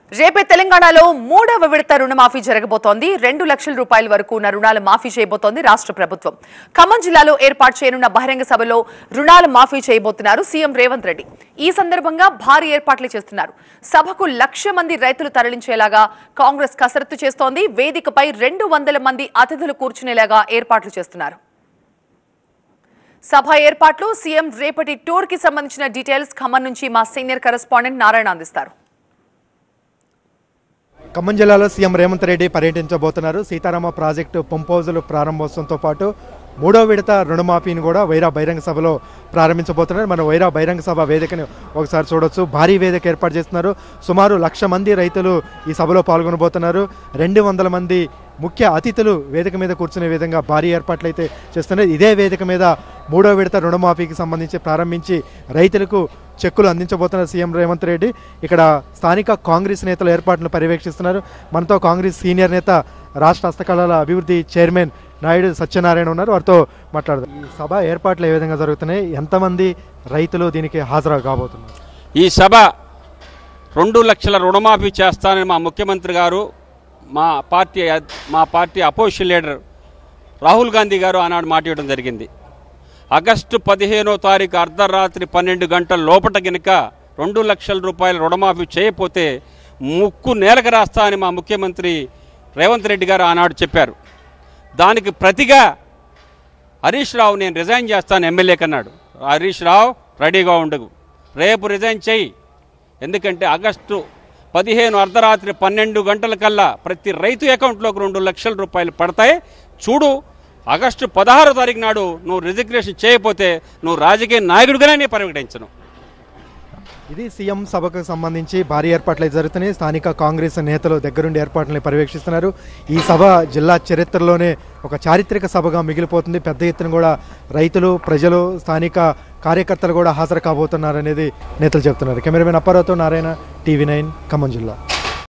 రేపే తెలంగాణలో మూడవ విడత రుణమాఫీ జరగబోతోంది రెండు లక్షల రూపాయల వరకు ఉన్న రుణాలు మాఫీ చేయబోతోంది రాష్ట్ర ప్రభుత్వం ఖమ్మం జిల్లాలో ఏర్పాటు చేయనున్న బహిరంగ సభలో రుణాలు మాఫీ చేయబోతున్నారు సీఎం రేవంత్ రెడ్డి ఈ సందర్భంగా భారీ ఏర్పాట్లు చేస్తున్నారు సభకు లక్ష మంది రైతులు తరలించేలాగా కాంగ్రెస్ కసరత్తు చేస్తోంది వేదికపై రెండు వందల మంది అతిథులు కూర్చునేలాగా ఏర్పాట్లు చేస్తున్నారు సభ ఏర్పాట్లు సీఎం రేపటి టూర్ కి సంబంధించిన డీటెయిల్స్ ఖమ్మం నుంచి మా సీనియర్ కరెస్పాండెంట్ నారాయణ అందిస్తారు ఖమ్మం జిల్లాలో సీఎం రేవంత్ రెడ్డి పర్యటించబోతున్నారు సీతారామ ప్రాజెక్టు పంప్ హౌజులు ప్రారంభోత్సవంతో పాటు మూడో విడత రుణమాఫీని కూడా వైరా బహిరంగ సభలో ప్రారంభించబోతున్నారు మన వైరా బహిరంగ సభ వేదికని ఒకసారి చూడొచ్చు భారీ వేదిక ఏర్పాటు చేస్తున్నారు సుమారు లక్ష మంది రైతులు ఈ సభలో పాల్గొనబోతున్నారు రెండు వందల మంది ముఖ్య అతిథులు వేదిక మీద కూర్చునే విధంగా భారీ ఏర్పాట్లు అయితే చేస్తున్నారు ఇదే వేదిక మీద మూడో విడత రుణమాఫీకి సంబంధించి ప్రారంభించి రైతులకు చెక్కులు అందించబోతున్నారు సీఎం రేవంత్ రెడ్డి ఇక్కడ స్థానిక కాంగ్రెస్ నేతల ఏర్పాట్లను పర్యవేక్షిస్తున్నారు మనతో కాంగ్రెస్ సీనియర్ నేత రాష్ట్ర హస్తకళల అభివృద్ధి చైర్మన్ నాయుడు సత్యనారాయణ ఉన్నారు వారితో మాట్లాడదాం ఈ సభ ఏర్పాట్లు ఏ విధంగా జరుగుతున్నాయి ఎంతమంది రైతులు దీనికి హాజరు కాబోతున్నారు ఈ సభ రెండు లక్షల రుణమాఫీ చేస్తానని మా ముఖ్యమంత్రి గారు మా పార్టీ అద్- మా party opposition leader Rahul Gandhi గారు ఆనాడు మాట ఇవ్వడం జరిగింది ఆగస్టు పదిహేనో తారీఖు అర్ధరాత్రి పన్నెండు గంటల లోపట గనుక రెండు లక్షల రూపాయల రుణమాఫీ చేయకపోతే ముక్కు నేలకు రాస్తా అని మా ముఖ్యమంత్రి రేవంత్ రెడ్డి గారు ఆనాడు చెప్పారు దానికి ప్రతిగా హరీష్ రావు నేను రిజైన్ చేస్తాను ఎమ్మెల్యేకి అన్నాడు హరీష్ రావు రెడీగా ఉండగు రేపు రిజైన్ చెయ్యి ఎందుకంటే ఆగస్టు పదిహేను అర్ధరాత్రి పన్నెండు గంటల కల్లా ప్రతి రైతు అకౌంట్లోకి రెండు లక్షల రూపాయలు పడతాయి చూడు ఆగస్టు పదహారో తారీఖు నాడు నువ్వు రిజిగ్నేషన్ చేయకపోతే నువ్వు రాజకీయ నాయకుడిగానే నేను పరిగణించను ఇది సీఎం సభకు సంబంధించి భారీ ఏర్పాట్లు అయితే జరుగుతున్నాయి స్థానిక కాంగ్రెస్ నేతలు దగ్గరుండి ఏర్పాట్లను పర్యవేక్షిస్తున్నారు ఈ సభ జిల్లా చరిత్రలోనే ఒక చారిత్రక సభగా మిగిలిపోతుంది పెద్ద ఎత్తున కూడా రైతులు ప్రజలు స్థానిక కార్యకర్తలు కూడా హాజరు కాబోతున్నారు అనేది నేతలు చెప్తున్నారు కెమెరామెన్ అప్పారావుతో నారాయణ టీవీ నైన్ ఖమ్మం జిల్లా